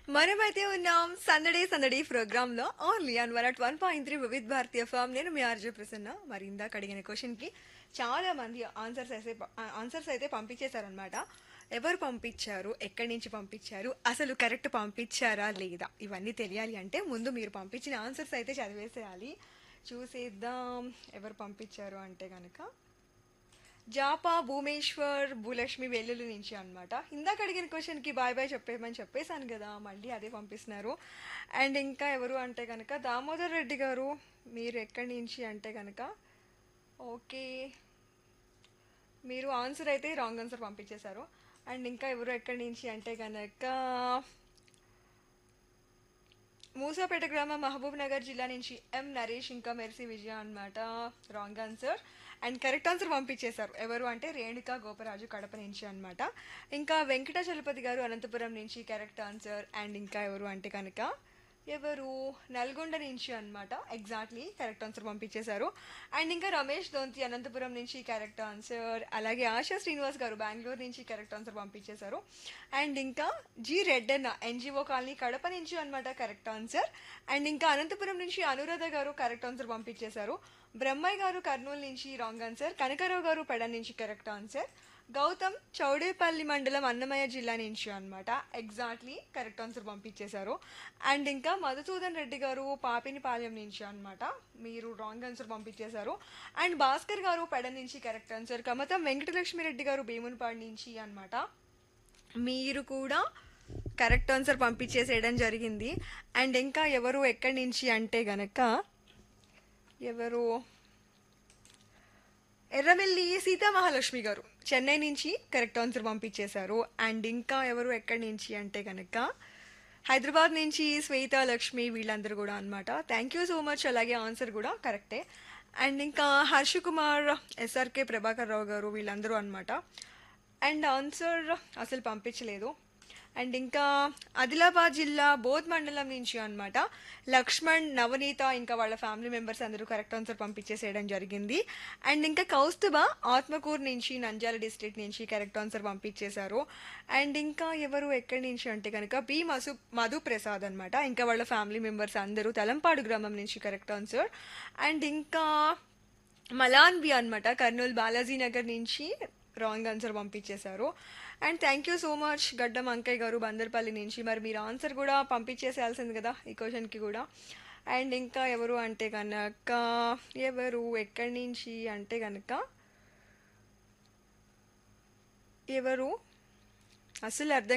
మనమైతే ఉన్నాం సందడే సందడి ప్రోగ్రామ్ లో only on one at one point three Vividh Bharati F M నేను మీ ఆర్జే ప్రసన్న మరి ఇందాక అడిగిన క్వశ్చన్ కి చాలా మంది ఆన్సర్స్ అయితే ఆన్సర్స్ అయితే పంపించేశారనమాట ఎవరు పంపించారు ఎక్కడి నుంచి పంపించారు అసలు కరెక్ట్ పంపించారా లేదా ఇవన్నీ తెలియాలి అంటే ముందు మీరు పంపించిన ఆన్సర్స్ అయితే చదివేసేయాలి చూసేద్దాం ఎవరు పంపించారు అంటే కనుక జాపా భూమేశ్వర్ భూలక్ష్మి వెల్లుల్లి నుంచి అనమాట ఇందాక అడిగిన క్వశ్చన్కి బాయ్ బాయ్ చెప్పేయమని చెప్పేశాను కదా మళ్ళీ అదే పంపిస్తున్నారు అండ్ ఇంకా ఎవరు అంటే కనుక దామోదర్ రెడ్డి గారు మీరు ఎక్కడి నుంచి అంటే కనుక ఓకే మీరు ఆన్సర్ అయితే రాంగ్ ఆన్సర్ పంపించేశారు అండ్ ఇంకా ఎవరు ఎక్కడి నుంచి అంటే కనుక మూసాపేట గ్రామం మహబూబ్ నగర్ జిల్లా నుంచి ఎం నరేష్ ఇంకా మెర్సీ విజయ అన్నమాట wrong answer and correct answer పంపించేశారు ఎవరు అంటే రేణుక గోపరాజు కడప నుంచి అన్నమాట ఇంకా వెంకట చలపతి గారు అనంతపురం నుంచి కరెక్ట్ ఆన్సర్ అండ్ ఇంకా ఎవరు అంటే కనుక ఎవరు నల్గొండ నుంచి అన్నమాట ఎగ్జాక్ట్లీ కరెక్ట్ ఆన్సర్ పంపించేశారు అండ్ ఇంకా రమేష్ దొంతి అనంతపురం నుంచి కరెక్ట్ ఆన్సర్ అలాగే ఆశా శ్రీనివాస్ గారు బెంగళూరు నుంచి కరెక్ట్ ఆన్సర్ పంపించేశారు అండ్ ఇంకా G Reddanna NGO colony Kadapa నుంచి అన్నమాట కరెక్ట్ ఆన్సర్ అండ్ ఇంకా అనంతపురం నుంచి అనురాధ గారు కరెక్ట్ ఆన్సర్ పంపించేశారు బ్రహ్మయ్య గారు కర్నూలు నుంచి రాంగ్ ఆన్సర్ కనకరావు గారు పెడ నుంచి కరెక్ట్ ఆన్సర్ గౌతమ్ చౌడేపల్లి మండలం అన్నమయ్య జిల్లా నుంచి అన్నమాట ఎగ్జాక్ట్లీ కరెక్ట్ ఆన్సర్ పంపించేశారు అండ్ ఇంకా మధుసూదన్ రెడ్డి గారు పాపినిపాలెం నుంచి అన్నమాట మీరు రాంగ్ ఆన్సర్ పంపించేశారు అండ్ భాస్కర్ గారు పెడ నుంచి కరెక్ట్ ఆన్సర్ కమతం వెంకటలక్ష్మి రెడ్డి గారు భీమునిపాడు నుంచి అన్నమాట మీరు కూడా కరెక్ట్ ఆన్సర్ పంపించేసేయడం జరిగింది అండ్ ఇంకా ఎవరు ఎక్కడి నుంచి అంటే గనక ఎవరు ఎర్రవెల్లి సీతామహాలక్ష్మి గారు చెన్నై నుంచి కరెక్ట్ ఆన్సర్ పంపించేశారు అండ్ ఇంకా ఎవరు ఎక్కడి నుంచి అంటే కనుక హైదరాబాద్ నుంచి శ్వేత లక్ష్మి వీళ్ళందరూ కూడా అనమాట థ్యాంక్ యూ సో మచ్ అలాగే ఆన్సర్ కూడా కరెక్టే అండ్ ఇంకా హర్ష కుమార్ ఎస్ఆర్కే ప్రభాకర్ రావు గారు వీళ్ళందరూ అనమాట అండ్ ఆన్సర్ అసలు పంపించలేదు అండ్ ఇంకా ఆదిలాబాద్ జిల్లా బోధ్ మండలం నుంచి అన్నమాట లక్ష్మణ్ నవనీత ఇంకా వాళ్ళ ఫ్యామిలీ మెంబర్స్ అందరూ కరెక్ట్ ఆన్సర్ పంపించేసేయడం జరిగింది అండ్ ఇంకా కౌస్తుభ ఆత్మకూరు నుంచి నంద్యాల డిస్ట్రిక్ట్ నుంచి కరెక్ట్ ఆన్సర్ పంపించేశారు అండ్ ఇంకా ఎవరు ఎక్కడి నుంచి అంటే కనుక బి మసు మధు ప్రసాద్ అనమాట ఇంకా వాళ్ళ ఫ్యామిలీ మెంబర్స్ అందరూ తలంపాడు గ్రామం నుంచి కరెక్ట్ ఆన్సర్ అండ్ ఇంకా మలాన్బి అనమాట కర్నూలు బాలాజీ నగర్ నుంచి రాంగ్ ఆన్సర్ పంపించేశారు and thank you so much Gaddam Ankaiah గారు బందర్పల్లి నుంచి మరి మీరు ఆన్సర్ కూడా పంపించేసేయాల్సింది కదా ఈ క్వశ్చన్కి కూడా అండ్ ఇంకా ఎవరు అంటే కనుక ఎవరు ఎక్కడి నుంచి అంటే కనుక ఎవరు అసలు అర్థం